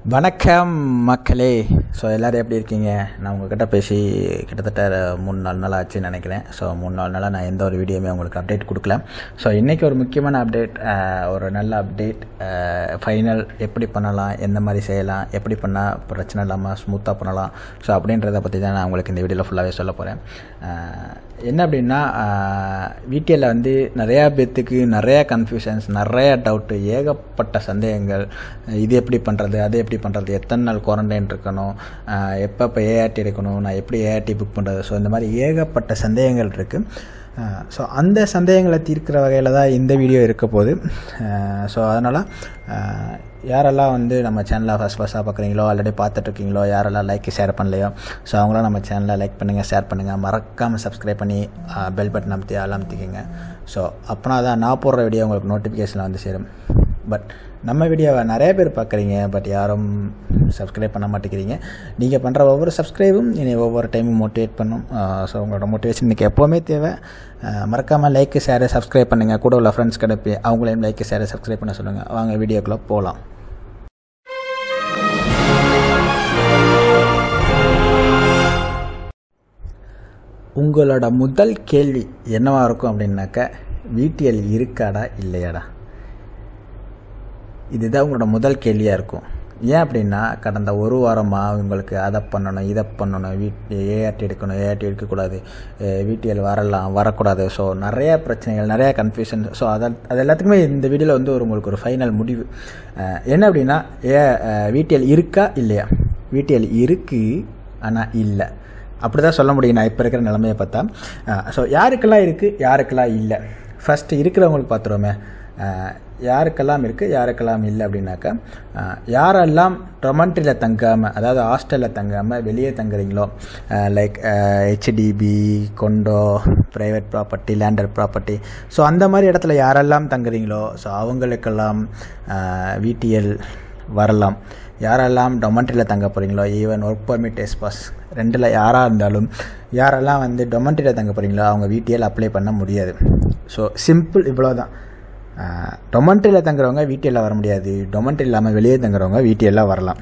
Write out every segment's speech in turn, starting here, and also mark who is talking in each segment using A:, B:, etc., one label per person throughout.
A: வணக்கம் மக்களே ஸோ எல்லோரும் எப்படி இருக்கீங்க நான் உங்ககிட்ட பேசி கிட்டத்தட்ட மூணு நாலு நாள் ஆச்சுன்னு நினைக்கிறேன் ஸோ மூணு நாலு நாளாக நான் எந்த ஒரு வீடியோவுமே உங்களுக்கு அப்டேட் கொடுக்கல ஸோ இன்றைக்கி ஒரு முக்கியமான அப்டேட் ஒரு நல்ல அப்டேட் ஃபைனல் எப்படி பண்ணலாம் எந்த மாதிரி செய்யலாம் எப்படி பண்ணால் பிரச்சனை இல்லாமல் ஸ்மூத்தாக பண்ணலாம் ஸோ அப்படின்றத பற்றி தான் நான் உங்களுக்கு இந்த வீடியோவில் ஃபுல்லாகவே சொல்ல போகிறேன் என்ன அப்படின்னா வீட்டில் வந்து நிறையா பேர்த்துக்கு நிறையா கன்ஃபியூஷன்ஸ் நிறையா டவுட்டு ஏகப்பட்ட சந்தேகங்கள் இது எப்படி பண்ணுறது அது எப்படி பண்ணுறது எத்தனை நாள் குவாரண்டைன் இருக்கணும் எப்பப்போ ஏஆர்டி எடுக்கணும் நான் எப்படி ஏஆர்டி புக் பண்ணுறது ஸோ இந்த மாதிரி ஏகப்பட்ட சந்தேகங்கள் இருக்குது ஸோ அந்த சந்தேகங்களை தீர்க்கிற வகையில் தான் இந்த வீடியோ இருக்க போகுது ஸோ அதனால் யாரெல்லாம் வந்து நம்ம சேனலை ஃபஸ்ட் ஃபஸ்ட்டாக பார்க்குறீங்களோ ஆல்ரெடி பார்த்துட்ருக்கீங்களோ யாரெல்லாம் லைக் ஷேர் பண்ணலையோ ஸோ அவங்களாம் நம்ம சேனலை லைக் பண்ணுங்கள் ஷேர் பண்ணுங்கள் மறக்காமல் சப்ஸ்கிரைப் பண்ணி பெல் பட்டன் அமைத்தி ஆள் அமைத்திக்கோங்க ஸோ அப்போனா தான் நான் போடுற வீடியோ உங்களுக்கு நோட்டிஃபிகேஷன் வந்து சேரும் பட் நம்ம வீடியோவை நிறைய பேர் பார்க்குறீங்க பட் யாரும் சப்ஸ்கிரைப் பண்ண மாட்டேங்கிறீங்க நீங்கள் பண்ணுற ஒவ்வொரு சப்ஸ்கிரைபும் இனி ஒவ்வொரு டைமும் மோட்டிவேட் பண்ணும் ஸோ உங்களோட மோட்டிவேஷன் இன்றைக்கி எப்போவுமே தேவை மறக்காமல் லைக்கு ஷேரு சப்ஸ்கிரைப் பண்ணுங்கள் கூட உள்ள ஃப்ரெண்ட்ஸ் கிடப்பி அவங்களையும் லைக்கு ஷேரு சப்ஸ்கிரைப் பண்ண சொல்லுங்கள் வாங்க வீடியோக்குள்ளே போகலாம் உங்களோட முதல் கேள்வி என்னவாக இருக்கும் அப்படின்னாக்க வீட்டியல் இருக்காடா இல்லையாடா இதுதான் உங்களோட முதல் கேள்வியாக இருக்கும் ஏன் அப்படின்னா கடந்த ஒரு வாரமாக உங்களுக்கு அதை பண்ணணும் இதை பண்ணணும் வீட் ஏஆர்டி எடுக்கணும் ஏஆர்டி எடுக்கக்கூடாது வீட்டியல் வரலாம் வரக்கூடாது ஸோ நிறையா பிரச்சனைகள் நிறையா கன்ஃபியூஷன் ஸோ அதை அது எல்லாத்துக்குமே இந்த வீடியோவில் வந்து ஒரு உங்களுக்கு ஒரு ஃபைனல் முடிவு என்ன அப்படின்னா ஏ வீட்டியல் இருக்கா இல்லையா வீட்டியல் இருக்குது ஆனால் இல்லை அப்படி தான் சொல்ல முடியும் நான் இப்போ இருக்கிற நிலமையை பார்த்தா ஸோ யாருக்கெல்லாம் இருக்குது யாருக்கெல்லாம் இல்லை ஃபஸ்ட்டு இருக்கிறவங்களுக்கு பார்த்துருவோமே யாருக்கெல்லாம் இருக்குது யாருக்கெல்லாம் இல்லை அப்படின்னாக்கா யாரெல்லாம் டொமண்ட்ரியில் தங்காமல் அதாவது ஹாஸ்டலில் தங்காமல் வெளியே தங்குறீங்களோ like HDB condo private property landed property so அந்த மாதிரி இடத்துல யாரெல்லாம் தங்குறீங்களோ ஸோ அவங்களுக்கெல்லாம் வீட்டியல் வரலாம் யாரெல்லாம் டொமண்ட்ரியில் தங்க போகிறீங்களோ even work permit S pass ரெண்டில் யாராக இருந்தாலும் யாரெல்லாம் வந்து டொமண்ட்ரியில் தங்க போகிறீங்களோ அவங்க வீட்டியல் அப்ளை பண்ண முடியாது ஸோ சிம்பிள் இவ்வளோ தான் டொமண்ட்ரியில் தங்குறவங்க வீட்டில் வர முடியாது டொமண்ட்ரி இல்லாமல் வெளியே தங்குறவங்க வீட்டியெல்லாம் வரலாம்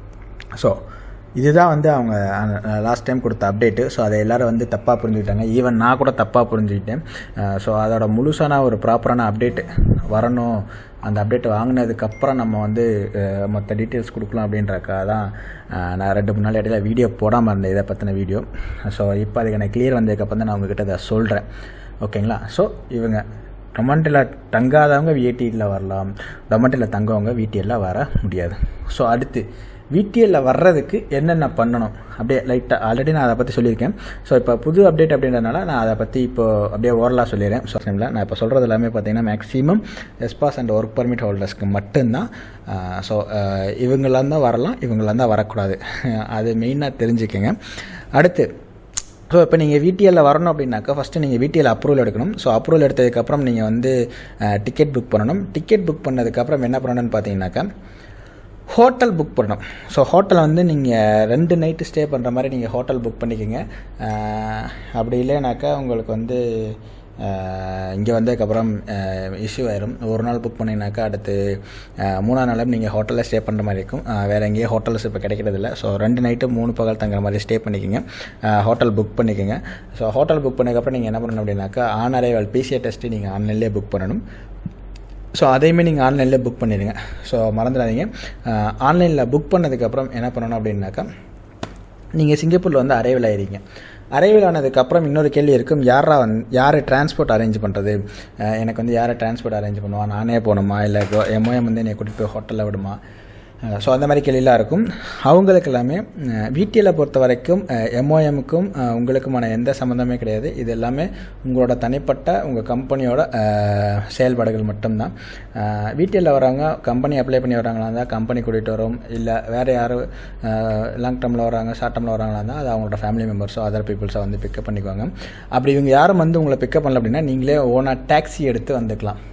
A: ஸோ இதுதான் வந்து அவங்க லாஸ்ட் டைம் கொடுத்த அப்டேட்டு ஸோ அதை எல்லோரும் வந்து தப்பாக புரிஞ்சுக்கிட்டாங்க ஈவன் நான் கூட தப்பாக புரிஞ்சுக்கிட்டேன் ஸோ அதோட முழுசான ஒரு ப்ராப்பரான அப்டேட் வரணும் அந்த அப்டேட் வாங்கினதுக்கப்புறம் நம்ம வந்து மற்ற டீட்டெயில்ஸ் கொடுக்கலாம் அப்படின்றக்காக தான் நான் ரெண்டு மூணு நாள் இடையில வீடியோ போடாமல் இருந்தேன் இதை பற்றின வீடியோ ஸோ இப்போ அதுக்கு எனக்கு கிளியர் வந்ததுக்கப்புறம் தான் நான் உங்ககிட்ட அதை சொல்கிறேன் ஓகேங்களா ஸோ இவங்க டொமண்ட்டில் தங்காதவங்க விஏடியில் வரலாம் டொமண்ட்டில் தங்கவங்க வீட்டியெல்லாம் வர முடியாது ஸோ அடுத்து வீட்டியலில் வர்றதுக்கு என்னென்ன பண்ணணும் அப்படியே லைட்டாக ஆல்ரெடி நான் அதை பற்றி சொல்லியிருக்கேன் ஸோ இப்போ புது அப்டேட் அப்படின்றதுனால நான் அதை பற்றி இப்போ அப்படியே ஓரலாக சொல்லிடுறேன் ஸோ டைமில் நான் இப்போ சொல்கிறது எல்லாமே பார்த்தீங்கன்னா maximum S pass and work permit ஹோல்டர்ஸ்க்கு மட்டும்தான் ஸோ இவங்களாம் தான் வரலாம் இவங்களாம் தான் வரக்கூடாது அது மெயினாக தெரிஞ்சுக்கங்க அடுத்து ஸோ இப்போ நீங்கள் விடிஎல்ல வரணும் அப்படின்னாக்கா ஃபஸ்ட்டு நீங்கள் விடிஎல் அப்ரூவல் எடுக்கணும் ஸோ அப்ரூவல் எடுத்ததுக்கப்புறம் நீங்கள் வந்து டிக்கெட் புக் பண்ணணும் டிக்கெட் புக் பண்ணதுக்கப்புறம் என்ன பண்ணணும்னு பார்த்தீங்கன்னாக்கா ஹோட்டல் புக் பண்ணணும் ஸோ ஹோட்டலில் வந்து நீங்கள் ரெண்டு நைட்டு ஸ்டே பண்ணுற மாதிரி நீங்கள் ஹோட்டல் புக் பண்ணிக்கோங்க அப்படி இல்லைனாக்கா உங்களுக்கு வந்து இங்கே வந்ததுக்கப்புறம் இஷ்யூ ஆயிரும் ஒரு நாள் புக் பண்ணிங்கனாக்கா அடுத்து மூணாவது நாளும் நீங்கள் ஹோட்டலில் ஸ்டே பண்ணுற மாதிரி இருக்கும் வேறு எங்கேயும் ஹோட்டல்ஸ் இப்போ கிடைக்கிறதில்ல ஸோ ரெண்டு நைட்டு மூணு பகல் தங்குற மாதிரி ஸ்டே பண்ணிக்கோங்க ஹோட்டல் புக் பண்ணிக்கோங்க ஸோ ஹோட்டல் புக் பண்ணதுக்கப்புறம் நீங்கள் என்ன பண்ணணும் அப்படின்னாக்கா ஆன் அரைவல் பிசிஏ டெஸ்ட்டு நீங்கள் ஆன்லைன்லேயே புக் பண்ணணும் ஸோ அதையுமே நீங்கள் ஆன்லைனில் புக் பண்ணிடுங்க ஸோ மறந்துடாதீங்க ஆன்லைனில் புக் பண்ணதுக்கப்புறம் என்ன பண்ணணும் அப்படின்னாக்கா நீங்கள் சிங்கப்பூரில் வந்து அரைவல் ஆயிருங்க அரைவல் ஆனதுக்கப்புறம் இன்னொரு கேள்வி இருக்கும் யாரா வந் யார் டிரான்ஸ்போர்ட் அரேஞ்ச் பண்ணுறது எனக்கு வந்து யாரை டிரான்ஸ்போர்ட் அரேஞ்ச் பண்ணுவா நானே போகணுமா இல்லை எம்ஓஎம் வந்து என்னை கூட்டிகிட்டு போய் ஹோட்டலில் விடுமா ஸோ அந்த மாதிரி கேள்விலாம் இருக்கும் அவங்களுக்கு எல்லாமே வீட்டியில் பொறுத்த வரைக்கும் எம்ஓஎம்முக்கும் உங்களுக்குமான எந்த சம்மந்தமே கிடையாது இது எல்லாமே உங்களோட தனிப்பட்ட உங்கள் கம்பெனியோட செயல்பாடுகள் மட்டும்தான் வீட்டில் வரவங்க கம்பெனி அப்ளை பண்ணி வராங்களா இருந்தால் கம்பெனி கூட்டிகிட்டு வரும் இல்லை வேறு யாரும் லாங் டேர்மில் வராங்க ஷார்ட் டேர்மில் வராங்களா இருந்தால் அது அவங்களோட ஃபேமிலி மெம்பர்ஸோ அதர் பீப்புள்ஸோ வந்து பிக்கப் பண்ணிக்குவாங்க அப்படி இவங்க யாரும் வந்து உங்களை பிக்கப் பண்ணல அப்படின்னா நீங்களே ஓனாக டேக்ஸி எடுத்து வந்துக்கலாம்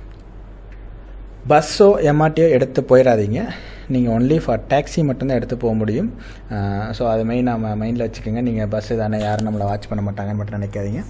A: பஸ்ஸோ எம்ஆர்டியோ எடுத்து போயிடாதீங்க நீங்கள் ஒன்லி ஃபார் டேக்ஸி மட்டும்தான் எடுத்து போக முடியும் ஸோ அது மெயின் நம்ம மைண்டில் வச்சுக்கோங்க நீங்கள் பஸ்ஸு தானே யாரும் நம்மளை வாட்ச் பண்ண மாட்டாங்கன்னு மட்டும் நினைக்காதீங்க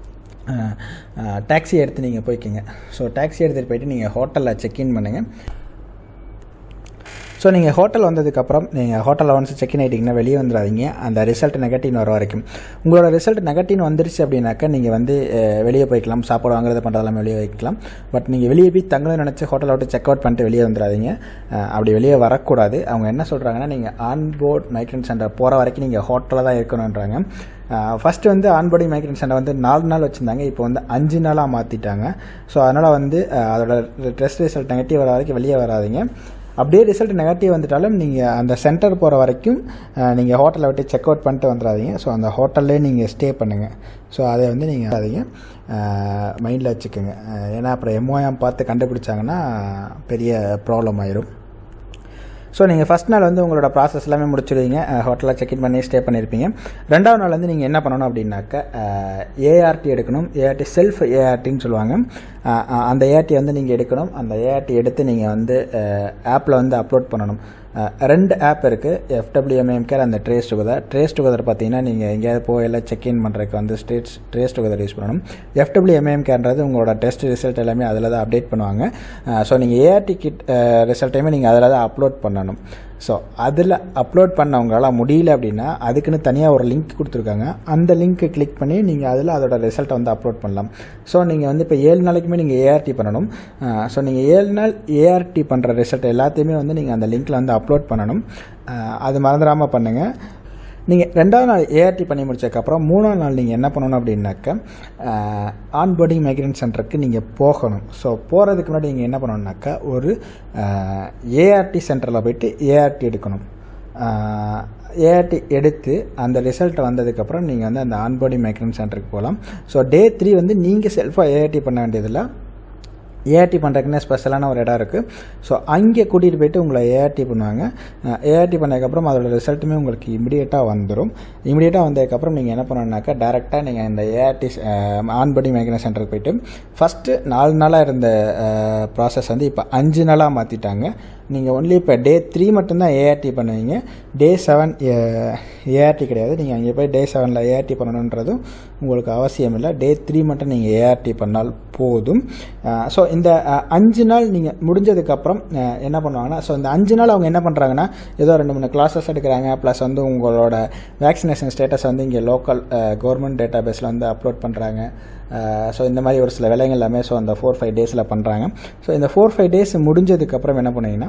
A: டாக்ஸி எடுத்து நீங்கள் போய்க்கிங்க ஸோ டாக்ஸி எடுத்துகிட்டு போயிட்டு நீங்கள் ஹோட்டலில் செக்இன் பண்ணுங்கள் ஸோ நீங்கள் ஹோட்டல் வந்ததுக்கப்புறம் நீங்கள் ஹோட்டலில் ஒன்ஸ் செக்இன் ஆகிட்டிங்கன்னா வெளியே வந்துடாதீங்க அந்த ரிசல்ட் நெகட்டிவ் வர வரைக்கும் உங்களோட ரிசல்ட் நெகட்டிவ் வந்துருச்சு அப்படின்னாக்கா நீங்கள் வந்து அஹ், வெளியே போய்க்கலாம் சாப்பாடு வாங்குறது பண்ணுறதெல்லாம் வெளியே வைக்கலாம் பட் நீங்கள் வெளியே போய் தங்கணும்னு நினச்சி ஹோட்டலை விட்டு செக் அவுட் பண்ணிட்டு வெளியே வந்துடாதீங்க அஹ், அப்படி வெளியே வரக்கூடாது அவங்க என்ன சொல்கிறாங்கன்னா நீங்கள் ஆன்போர்ட் மைக்ரன் சென்டர் போகிற வரைக்கும் நீங்கள் ஹோட்டலில் தான் இருக்கணுன்றாங்க ஃபஸ்ட்டு வந்து ஆன்போர்டிங் மைக்ரன் சென்டர் வந்து நாலு நாள் வச்சுருந்தாங்க இப்போ வந்து அஞ்சு நாளாக மாற்றிட்டாங்க ஸோ அதனால் வந்து அஹ், அதோட டெஸ்ட் ரிசல்ட் நெகட்டிவ் வர வரைக்கும் வெளியே வராதீங்க அப்படியே ரிசல்ட் நெகட்டிவ் வந்துட்டாலும் நீங்கள் அந்த சென்டர் போகிற வரைக்கும் நீங்கள் ஹோட்டலை விட்டு செக் அவுட் பண்ணிட்டு வந்துடாதீங்க ஸோ அந்த ஹோட்டல்லே நீங்கள் ஸ்டே பண்ணுங்கள் ஸோ அதை வந்து நீங்கள் அதிங்க மைண்டில் வச்சுக்கோங்க அஹ், ஏன்னா அப்புறம் எம்ஓஎம் பார்த்து கண்டுபிடிச்சாங்கன்னா பெரிய ப்ராப்ளம் ஆயிரும் ஸோ நீங்கள் ஃபஸ்ட் நாள் வந்து உங்களோட ப்ராசஸ் எல்லாமே முடிச்சிடுவீங்க ஹோட்டலில் செக்இன் பண்ணி ஸ்டே பண்ணியிருப்பீங்க ரெண்டாவது நாள் வந்து நீங்கள் என்ன பண்ணணும் அப்படின்னாக்க ஏஆர்டி எடுக்கணும் ஏஆர்டி செல்ஃப் ஏஆர்டின்னு சொல்லுவாங்க அஹ், அஹ், அந்த ஏஆர்டி வந்து நீங்கள் எடுக்கணும் அந்த ஏஆர்டி எடுத்து நீங்கள் வந்து ஆப்பில் வந்து அப்லோட் பண்ணணும் அஹ், ரெண்டு ஆப் இருக்குது எஃப்டபிள்யூஎம்எம் கேர் அந்த ட்ரேஸ் டுகெதர் ட்ரேஸ் டுகெதர் பார்த்தீங்கன்னா நீங்கள் எங்கேயாவது போயில செக்இன் பண்ணுறதுக்கு வந்து ஸ்டேட்ஸ் ட்ரேஸ் டுகெதர் யூஸ் பண்ணணும் எஃப்டபிள்யூஎம்எம் கேர்ன்றது உங்களோட டெஸ்ட் ரிசல்ட் எல்லாமே அதில் தான் அப்டேட் பண்ணுவாங்க ஸோ நீங்கள் ஏஆர்டி கிட் ரிசல்ட்டையுமே நீங்கள் அதில் தான் அப்லோட் பண்ணணும் ஸோ அதில் அப்லோட் பண்ணவங்களால முடியல அப்படின்னா அதுக்குன்னு தனியாக ஒரு லிங்க் கொடுத்துருக்காங்க அந்த லிங்க்கை கிளிக் பண்ணி நீங்கள் அதில் அதோட ரிசல்ட்டை வந்து அப்லோட் பண்ணலாம் ஸோ நீங்கள் வந்து இப்போ ஏழு நாளைக்குமே நீங்கள் ஏஆர்டி பண்ணணும் ஸோ நீங்கள் ஏழு நாள் ஏஆர்டி பண்ணுற ரிசல்ட் எல்லாத்தையுமே வந்து நீங்கள் அந்த லிங்க்கில் வந்து அப்லோட் பண்ணணும் அஹ் அது மறந்துடாமல் பண்ணுங்கள் நீங்கள் ரெண்டாவது நாள் ஏஆர்டி பண்ணி முடிச்சதுக்கப்புறம் மூணாவது நாள் நீங்கள் என்ன பண்ணணும் அப்படின்னாக்க ஆன்போர்டிங் மைக்ரேன் சென்டருக்கு நீங்கள் போகணும் ஸோ போகிறதுக்கு முன்னாடி நீங்கள் என்ன பண்ணணுன்னாக்கா ஒரு ஏஆர்டி சென்டரில் போயிட்டு ஏஆர்டி எடுக்கணும் ஏஆர்டி எடுத்து அந்த ரிசல்ட் வந்ததுக்கப்புறம் நீங்கள் வந்து அந்த ஆன்போர்டிங் மைக்ரேன் சென்டருக்கு போகலாம் ஸோ டே த்ரீ வந்து நீங்கள் செல்ஃபாக ஏஆர்டி பண்ண வேண்டியதில்லை ஏஆர்டி பண்ணுறதுக்குன்னே ஸ்பெஷலான ஒரு இடம் இருக்குது ஸோ அங்கே கூட்டிகிட்டு போயிட்டு உங்களை ஏஆர்டி பண்ணுவாங்க ஏஆர்டி பண்ணதுக்கப்புறம் அதோட ரிசல்ட்டுமே உங்களுக்கு இமிடியேட்டாக வந்துடும் இமிடியேட்டாக வந்ததுக்கப்புறம் நீங்கள் என்ன பண்ணணுன்னாக்கா டேரெக்டாக நீங்கள் இந்த ஏஆர்டி ஆன்படி மைக்ரேன் சென்டருக்கு போயிட்டு ஃபஸ்ட்டு நாலு நாளாக இருந்த ப்ராசஸ் வந்து இப்போ அஞ்சு நாளாக மாற்றிட்டாங்க நீங்கள் ஒன்லி இப்போ டே த்ரீ மட்டும்தான் ஏஆர்டி பண்ணுவீங்க டே செவன் ஏஆர்டி கிடையாது நீங்கள் அங்கே போய் டே செவனில் ஏஆர்டி பண்ணணுன்றதும் உங்களுக்கு அவசியம் இல்லை டே த்ரீ மட்டும் நீங்கள் ஏஆர்டி பண்ணால் போதும் ஸோ இந்த அஹ், அஞ்சு நாள் நீங்கள் முடிஞ்சதுக்கப்புறம் அஹ், என்ன பண்ணுவாங்கன்னா ஸோ இந்த அஞ்சு நாள் அவங்க என்ன பண்ணுறாங்கன்னா ஏதோ ரெண்டு மூணு கிளாஸஸ் எடுக்கிறாங்க ப்ளஸ் வந்து உங்களோட வேக்சினேஷன் ஸ்டேட்டஸ் வந்து இங்கே லோக்கல் கவர்மெண்ட் டேட்டா பேஸில் வந்து அப்லோட் பண்ணுறாங்க ஸோ இந்த மாதிரி ஒரு சில வேலைகள் எல்லாமே ஸோ அந்த ஃபோர் ஃபைவ் டேஸில் பண்ணுறாங்க ஸோ இந்த ஃபோர் ஃபைவ் டேஸ் முடிஞ்சதுக்கப்புறம் என்ன பண்ணுவீங்கன்னா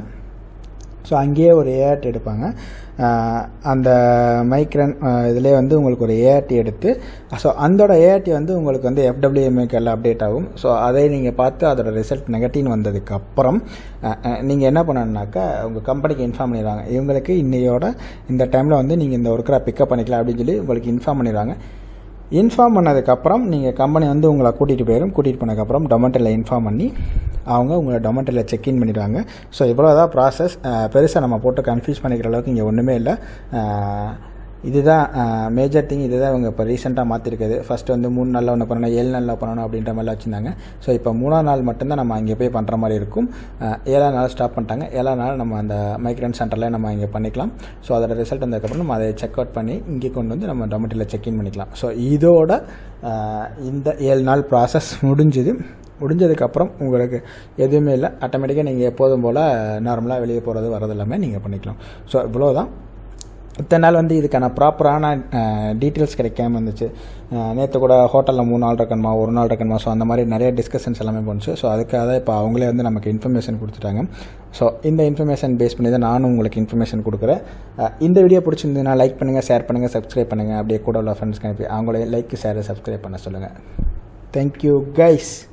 A: ஸோ அங்கேயே ஒரு ஏஆர்டி எடுப்பாங்க அஹ் அந்த மைக்ரன் இதிலே வந்து உங்களுக்கு ஒரு ஏஆர்டி எடுத்து ஸோ அந்தோட ஏஆர்டி வந்து உங்களுக்கு வந்து எஃப்டபிள்யூஎம்ஏக்கு எல்லாம் அப்டேட் ஆகும் ஸோ அதை நீங்கள் பார்த்து அதோட ரிசல்ட் நெகட்டிவ்னு வந்ததுக்கு அப்புறம் நீங்கள் என்ன பண்ணணுன்னாக்கா உங்கள் கம்பெனிக்கு இன்ஃபார்ம் பண்ணிடுவாங்க இவங்களுக்கு இன்னையோட இந்த டைமில் வந்து நீங்கள் இந்த ஒர்க்கரை பிக்கப் பண்ணிக்கலாம் அப்படின்னு சொல்லி உங்களுக்கு இன்ஃபார்ம் பண்ணிடுவாங்க இன்ஃபார்ம் பண்ணதுக்கப்புறம் நீங்கள் கம்பெனி வந்து உங்களை கூட்டிகிட்டு போயிடும் கூட்டிகிட்டு போனதுக்கப்புறம் டொமேட்டோவில் இன்ஃபார்ம் பண்ணி அவங்க உங்களை டொமேட்டோவில் செக்இன் பண்ணிடுவாங்க ஸோ இவ்வளோ தான் ப்ராசஸ் பெருசாக நம்ம போட்டு கன்ஃபியூஸ் பண்ணிக்கிற அளவுக்கு இங்கே ஒன்றுமே இல்லை அஹ், இதுதான் மேஜர் திங் இதுதான் இவங்க இப்போ ரீசெண்டாக மாற்றிருக்குது ஃபஸ்ட்டு வந்து மூணு நாளில் ஒன்று பண்ணணும் ஏழு நாளில் பண்ணணும் அப்படின்ற மாதிரிலாம் வச்சுருந்தாங்க ஸோ இப்போ மூணாம் நாள் மட்டும்தான் நம்ம அங்கே போய் பண்ணுற மாதிரி இருக்கும் அஹ், ஏழாம் நாள் ஸ்டாப் பண்ணிட்டாங்க ஏழாம் நாள் நம்ம அந்த மைக்ரேன் சென்டரில் நம்ம இங்கே பண்ணிக்கலாம் ஸோ அதோட ரிசல்ட் வந்ததுக்கப்புறம் நம்ம அதை செக் அவுட் பண்ணி இங்கே கொண்டு வந்து நம்ம டொமேட்டோவில் செக்இன் பண்ணிக்கலாம் ஸோ இதோட அஹ், இந்த ஏழு நாள் ப்ராசஸ் முடிஞ்சுது முடிஞ்சதுக்கப்புறம் உங்களுக்கு எதுவுமே இல்லை ஆட்டோமேட்டிக்காக நீங்கள் எப்போதும் போல் நார்மலாக வெளியே போகிறது வரது எல்லாமே நீங்கள் பண்ணிக்கலாம் ஸோ இவ்வளோ தான் இத்தனை நாள் வந்து இதுக்கான ப்ராப்பரான டீட்டெயில்ஸ் கிடைக்காம இருந்துச்சு நேற்று கூட ஹோட்டலில் மூணு நாள் இருக்கணுமா ஒரு நாள் இருக்கணுமா ஸோ அந்த மாதிரி நிறைய டிஸ்கஷன்ஸ் எல்லாமே போணுச்சு ஸோ அதுக்காக தான் இப்போ அவங்களே வந்து நமக்கு இன்ஃபர்மேஷன் கொடுத்துட்டாங்க ஸோ இந்த இன்ஃபர்மேஷன் பேஸ் பண்ணி தான் நானும் உங்களுக்கு இன்ஃபர்மேஷன் கொடுக்குறேன் அஹ் இந்த வீடியோ பிடிச்சிருந்ததுன்னா லைக் பண்ணுங்கள் ஷேர் பண்ணுங்கள் சப்ஸ்கிரைப் பண்ணுங்கள் அப்படியே கூட உள்ள ஃப்ரெண்ட்ஸ்க்கு அனுப்பி அவங்களே லைக் ஷேர் சப்ஸ்கிரைப் பண்ண சொல்லுங்கள் தேங்க்யூ கைஸ்